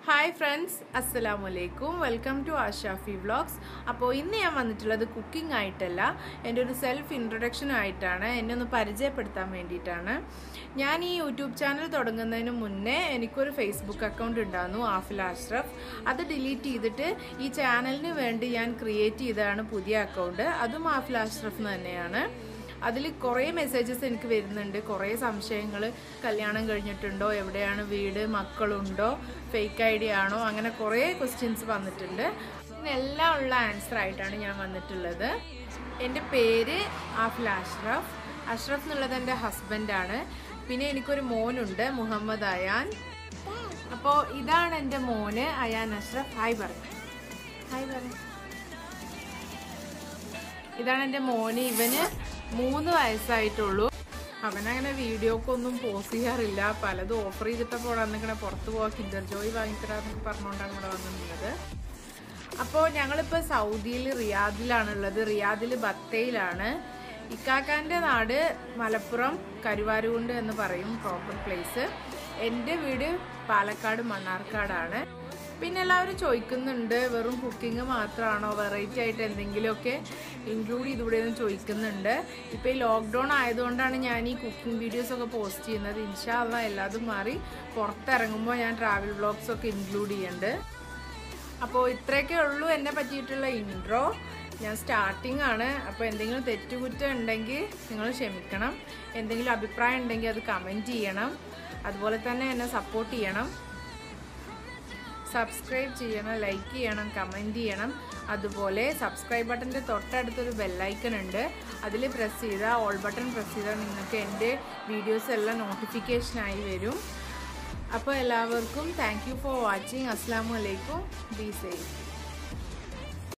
hi friends അസ്സലാമു അലൈക്കും welcome to ആഷാഫി vlogs അപ്പോൾ ഇന്ന് ഞാൻ വന്നിട്ടുള്ളത് കുക്കിംഗ് ആയിട്ടല്ല എൻ്റെ ഒരു സെൽഫ് ഇൻട്രൊഡക്ഷനുമായിട്ടാണ് എന്നെ ഒന്ന് പരിചയപ്പെടുത്താൻ വേണ്ടിയിട്ടാണ് ഞാൻ ഈ യൂട്യൂബ് ചാനൽ തുടങ്ങുന്നതിന് മുന്നേ എനിക്കൊരു ഫേസ്ബുക്ക് അക്കൗണ്ട് ഉണ്ടായിരുന്നു ആഫിൽ അഷ്റഫ് അത് ഡിലീറ്റ് ചെയ്തിട്ട് ഈ ചാനലിന് വേണ്ടി ഞാൻ ക്രിയേറ്റ് ചെയ്തതാണ് പുതിയ അക്കൗണ്ട് അതും ആഫിൽ അഷ്റഫ് തന്നെയാണ് അതിൽ കുറേ മെസ്സേജസ് എനിക്ക് വരുന്നുണ്ട് കുറേ സംശയങ്ങൾ കല്യാണം കഴിഞ്ഞിട്ടുണ്ടോ എവിടെയാണ് വീട് മക്കളുണ്ടോ ഫേക്ക് ഐ ഡി ആണോ അങ്ങനെ കുറേ ക്വസ്റ്റ്യൻസ് വന്നിട്ടുണ്ട് ഇതിനെല്ലാം ഉള്ള ആൻസർ ആയിട്ടാണ് ഞാൻ വന്നിട്ടുള്ളത് എൻ്റെ പേര് ആഫിൽ അഷ്റഫ് അഷ്റഫ് എന്നുള്ളത് എൻ്റെ ഹസ്ബൻഡാണ് പിന്നെ എനിക്കൊരു മോനുണ്ട് മുഹമ്മദ് അയാൻ അപ്പോൾ ഇതാണ് എൻ്റെ മോന് അയാൻ അഷ്റഫ് ഹായ് പറയും ഹായ് പറയും ഇതാണ് എൻ്റെ മോന് ഇവന് മൂന്ന് വയസ്സായിട്ടുള്ളൂ അവനങ്ങനെ വീഡിയോക്കൊന്നും പോസ്റ്റ് ചെയ്യാറില്ല പലതും ഓഫർ ചെയ്തിട്ടപ്പോൾ വന്നിങ്ങനെ പുറത്ത് പോവാ കിൻഡർ ജോയ് വാങ്ങിത്തരാന്നൊക്കെ പറഞ്ഞുകൊണ്ടാണ് ഇവിടെ വന്ന് നിന്നത് അപ്പോൾ ഞങ്ങളിപ്പോൾ സൗദിയിൽ റിയാദിലാണുള്ളത് റിയാദിൽ ബത്തയിലാണ് ഇക്കാക്കാൻ്റെ നാട് മലപ്പുറം കരുവാരുകുണ്ട് എന്ന് പറയും പ്രോപ്പർ പ്ലേസ് എൻ്റെ വീട് പാലക്കാട് മണ്ണാർക്കാടാണ് പിന്നെ എല്ലാവരും ചോദിക്കുന്നുണ്ട് വെറും കുക്കിംഗ് മാത്രമാണോ വെറൈറ്റി ആയിട്ട് എന്തെങ്കിലുമൊക്കെ ഇൻക്ലൂഡ് ചെയ്തുകൂടെ എന്ന് ചോദിക്കുന്നുണ്ട് ഇപ്പോൾ ഈ ലോക്ക്ഡൗൺ ആയതുകൊണ്ടാണ് ഞാൻ ഈ കുക്കിംഗ് വീഡിയോസൊക്കെ പോസ്റ്റ് ചെയ്യുന്നത് ഇൻഷാല്ല എല്ലാതും മാറി പുറത്തിറങ്ങുമ്പോൾ ഞാൻ ട്രാവൽ വ്ളോഗ്സ് ഒക്കെ ഇൻക്ലൂഡ് ചെയ്യുന്നുണ്ട് അപ്പോൾ ഇത്രയൊക്കെ ഉള്ളൂ എന്നെ പറ്റിയിട്ടുള്ള ഇൻട്രോ ഞാൻ സ്റ്റാർട്ടിംഗ് ആണ് അപ്പോൾ എന്തെങ്കിലും തെറ്റുകുറ്റം ഉണ്ടെങ്കിൽ നിങ്ങൾ ക്ഷമിക്കണം എന്തെങ്കിലും അഭിപ്രായം ഉണ്ടെങ്കിൽ അത് കമൻറ്റ് ചെയ്യണം അതുപോലെ തന്നെ എന്നെ സപ്പോർട്ട് ചെയ്യണം സബ്സ്ക്രൈബ് ചെയ്യണം ലൈക്ക് ചെയ്യണം കമൻറ്റ് ചെയ്യണം അതുപോലെ സബ്സ്ക്രൈബ് ബട്ടൻ്റെ തൊട്ടടുത്തൊരു ബെല്ലൈക്കൺ ഉണ്ട് അതിൽ പ്രസ് ചെയ്താൽ ഓൾ ബട്ടൺ പ്രസ് ചെയ്താൽ നിങ്ങൾക്ക് എൻ്റെ വീഡിയോസ് എല്ലാം നോട്ടിഫിക്കേഷനായി വരും അപ്പോൾ എല്ലാവർക്കും താങ്ക് യു ഫോർ വാച്ചിങ് അസ്സാം വലൈക്കും ബി സേഫ്